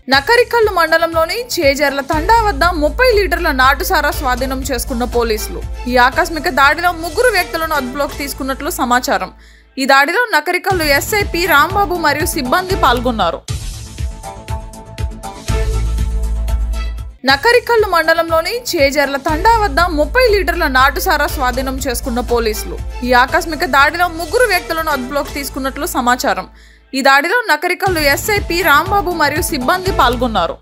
నకరికల్లు మండలంలోని చేజర్ల తండా వద్ద ముప్పై లీటర్ల నాటుసారా స్వాధీనం చేసుకున్న పోలీసులు ఈ ఆకస్మిక దాడిలో ముగ్గురు వ్యక్తులను అదుపులోకి తీసుకున్నట్లు సమాచారం ఈ దాడిలో నకరికల్లు ఎస్ఐ పి రాంబాబు మరియు సిబ్బంది పాల్గొన్నారు నకరికల్లు మండలంలోని చేజర్ల తండా వద్ద ముప్పై లీటర్ల నాటుసారా స్వాధీనం చేసుకున్న పోలీసులు ఈ ఆకస్మిక దాడిలో ముగ్గురు వ్యక్తులను అదుపులోకి తీసుకున్నట్లు సమాచారం ఈ దాడిలో నకరికల్లు ఎస్ఐ పి రాంబాబు మరియు సిబ్బంది పాల్గొన్నారు